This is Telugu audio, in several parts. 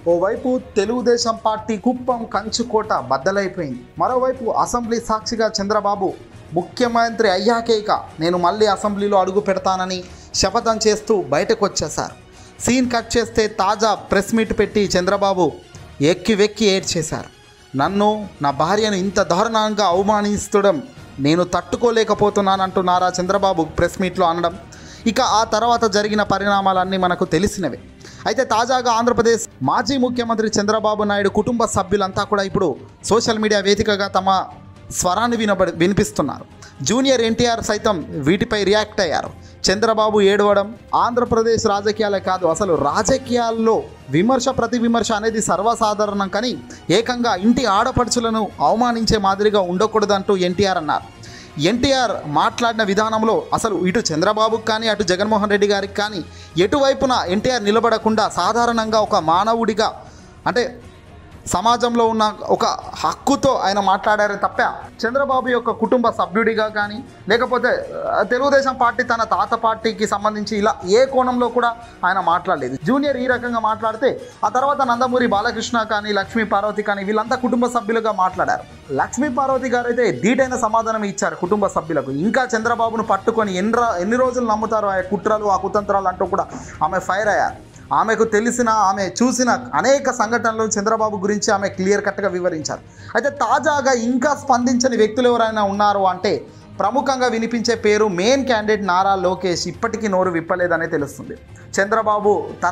ఓవైపు తెలుగుదేశం పార్టీ కుప్పం కంచుకోట బద్దలైపోయింది మరోవైపు అసెంబ్లీ సాక్షిగా చంద్రబాబు ముఖ్యమంత్రి అయ్యాకే ఇక నేను మళ్ళీ అసెంబ్లీలో అడుగు పెడతానని శపథం చేస్తూ బయటకు వచ్చేశారు సీన్ కట్ చేస్తే తాజా ప్రెస్ మీట్ పెట్టి చంద్రబాబు ఎక్కి వెక్కి ఏడ్చేశారు నన్ను నా భార్యను ఇంత దారుణంగా అవమానిస్తడం నేను తట్టుకోలేకపోతున్నానంటూ నారా చంద్రబాబు ప్రెస్ మీట్లో అనడం ఇక ఆ తర్వాత జరిగిన పరిణామాలన్నీ మనకు తెలిసినవే అయితే తాజాగా ఆంధ్రప్రదేశ్ మాజీ ముఖ్యమంత్రి చంద్రబాబు నాయుడు కుటుంబ సభ్యులంతా కూడా ఇప్పుడు సోషల్ మీడియా వేదికగా తమ స్వరాన్ని వినబడి వినిపిస్తున్నారు జూనియర్ ఎన్టీఆర్ సైతం వీటిపై రియాక్ట్ అయ్యారు చంద్రబాబు ఏడవడం ఆంధ్రప్రదేశ్ రాజకీయాలే కాదు అసలు రాజకీయాల్లో విమర్శ ప్రతి విమర్శ అనేది సర్వసాధారణం కానీ ఏకంగా ఇంటి ఆడపడుచులను అవమానించే మాదిరిగా ఉండకూడదంటూ ఎన్టీఆర్ అన్నారు ఎన్టీఆర్ మాట్లాడిన విధానంలో అసలు ఇటు చంద్రబాబుకి కానీ అటు జగన్మోహన్ రెడ్డి గారికి కానీ ఎటువైపున ఎన్టీఆర్ నిలబడకుండా సాధారణంగా ఒక మానవుడిగా అంటే సమాజంలో ఉన్న ఒక హక్కుతో ఆయన మాట్లాడారే తప్ప చంద్రబాబు యొక్క కుటుంబ సభ్యుడిగా కానీ లేకపోతే ఆ, తెలుగుదేశం పార్టీ తన తాత పార్టీకి సంబంధించి ఇలా ఏ కోణంలో కూడా ఆయన మాట్లాడలేదు జూనియర్ ఈ రకంగా మాట్లాడితే ఆ తర్వాత నందమూరి బాలకృష్ణ కానీ లక్ష్మీ పార్వతి కానీ వీళ్ళంతా కుటుంబ సభ్యులుగా మాట్లాడారు లక్ష్మీ పార్వతి గారు అయితే ధీటైన సమాధానం ఇచ్చారు కుటుంబ సభ్యులకు ఇంకా చంద్రబాబును పట్టుకొని ఎన్ని రా- ఎన్ని రోజులు నమ్ముతారు ఆ కుట్రలు ఆ కుతంత్రాలు అంటూ కూడా ఆమె ఫైర్ అయ్యారు ఆమెకు తెలిసిన ఆమె చూసిన అనేక సంఘటనలు చంద్రబాబు గురించి ఆమె క్లియర్ కట్గా వివరించారు అయితే తాజాగా ఇంకా స్పందించని వ్యక్తులు ఎవరైనా ఉన్నారు అంటే ప్రముఖంగా వినిపించే పేరు మెయిన్ క్యాండిడేట్ నారా లోకేష్ ఇప్పటికీ నోరు విప్పలేదనే తెలుస్తుంది చంద్రబాబు తన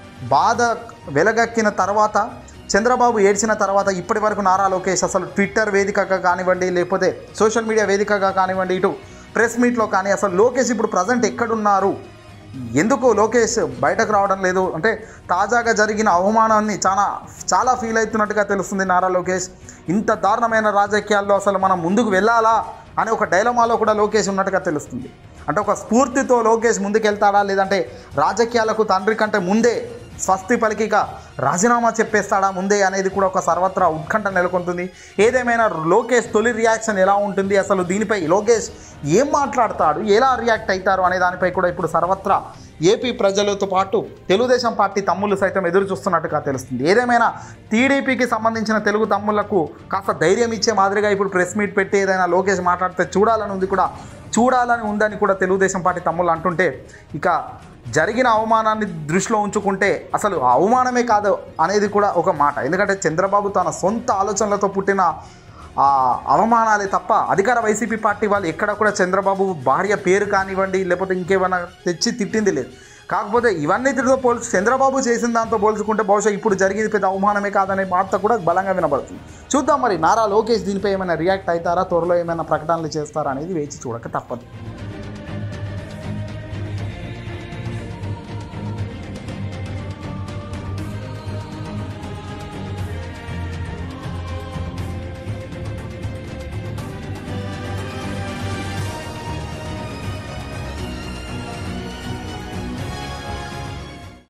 బాధ వెలగక్కిన తర్వాత చంద్రబాబు ఏడ్చిన తర్వాత ఇప్పటి వరకు నారా లోకేష్ అసలు ట్విట్టర్ వేదికగా కానివ్వండి లేకపోతే సోషల్ మీడియా వేదికగా కానివ్వండి ఇటు ప్రెస్ మీట్లో కానీ అసలు లోకేష్ ఇప్పుడు ప్రజెంట్ ఎక్కడున్నారు ఎందుకు లోకేష్ బయటకు రావడం లేదు అంటే తాజాగా జరిగిన అవమానాన్ని చాలా చాలా ఫీల్ అవుతున్నట్టుగా తెలుస్తుంది నారా లోకేష్ ఇంత దారుణమైన రాజకీయాల్లో అసలు మనం ముందుకు వెళ్ళాలా అనే ఒక డైలమాలో కూడా లోకేష్ ఉన్నట్టుగా తెలుస్తుంది అంటే ఒక స్ఫూర్తితో లోకేష్ ముందుకెళ్తాడా లేదంటే రాజకీయాలకు తండ్రి కంటే ముందే స్వస్తి పలికిక రాజీనామా చెప్పేస్తాడా ముందే అనేది కూడా ఒక సర్వత్రా ఉత్కంఠ నెలకొంటుంది ఏదేమైనా లోకేష్ తొలి రియాక్షన్ ఎలా ఉంటుంది అసలు దీనిపై లోకేష్ ఏం మాట్లాడతాడు ఎలా రియాక్ట్ అవుతారు అనే దానిపై కూడా ఇప్పుడు సర్వత్రా ఏపీ ప్రజలతో పాటు తెలుగుదేశం పార్టీ తమ్ముళ్ళు సైతం ఎదురు చూస్తున్నట్టుగా తెలుస్తుంది ఏదేమైనా టీడీపీకి సంబంధించిన తెలుగు తమ్ముళ్లకు కాస్త ధైర్యం ఇచ్చే మాదిరిగా ఇప్పుడు ప్రెస్ మీట్ పెట్టి ఏదైనా లోకేష్ మాట్లాడితే చూడాలని ఉంది కూడా చూడాలని ఉందని కూడా తెలుగుదేశం పార్టీ తమ్ముళ్ళు అంటుంటే ఇక జరిగిన అవమానాన్ని దృష్టిలో ఉంచుకుంటే అసలు ఆ అవమానమే కాదు అనేది కూడా ఒక మాట ఎందుకంటే చంద్రబాబు తన సొంత ఆలోచనలతో పుట్టిన ఆ అవమానాలే తప్ప అధికార వైసీపీ పార్టీ వాళ్ళు ఎక్కడ కూడా చంద్రబాబు భార్య పేరు కానివ్వండి లేకపోతే ఇంకేమైనా తెచ్చి తిట్టింది లేదు కాకపోతే ఇవన్నిటితో పోల్చి చంద్రబాబు చేసిన దాంతో పోల్చుకుంటే బహుశా ఇప్పుడు జరిగింది పెద్ద అవమానమే కాదనే వార్త కూడా బలంగా వినబడుతుంది చూద్దాం మరి నారా లోకేష్ దీనిపై ఏమైనా రియాక్ట్ అవుతారా త్వరలో ఏమైనా ప్రకటనలు చేస్తారా అనేది వేచి చూడక తప్పదు